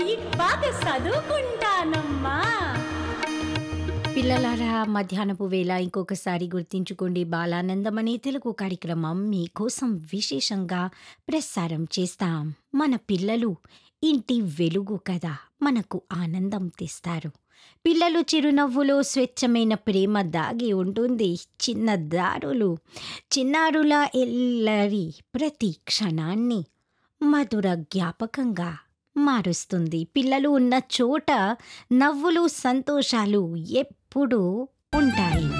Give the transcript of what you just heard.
బాగా చదువుకుంటానమ్మా పిల్లలారా మధ్యాహ్నపు వేళ ఇంకొకసారి గుర్తించుకోండి బాలానందం అనే తెలుగు కార్యక్రమం మీకోసం విశేషంగా ప్రసారం చేస్తాం మన పిల్లలు ఇంటి వెలుగు కదా మనకు ఆనందం తెస్తారు పిల్లలు చిరునవ్వులో స్వచ్ఛమైన ప్రేమ దాగి ఉంటుంది చిన్న దారులు చిన్నారుల ఎల్లరి ప్రతి క్షణాన్ని మధుర జ్ఞాపకంగా మారుస్తుంది పిల్లలు ఉన్న చోట నవ్వులు సంతోషాలు ఎప్పుడూ ఉంటాయి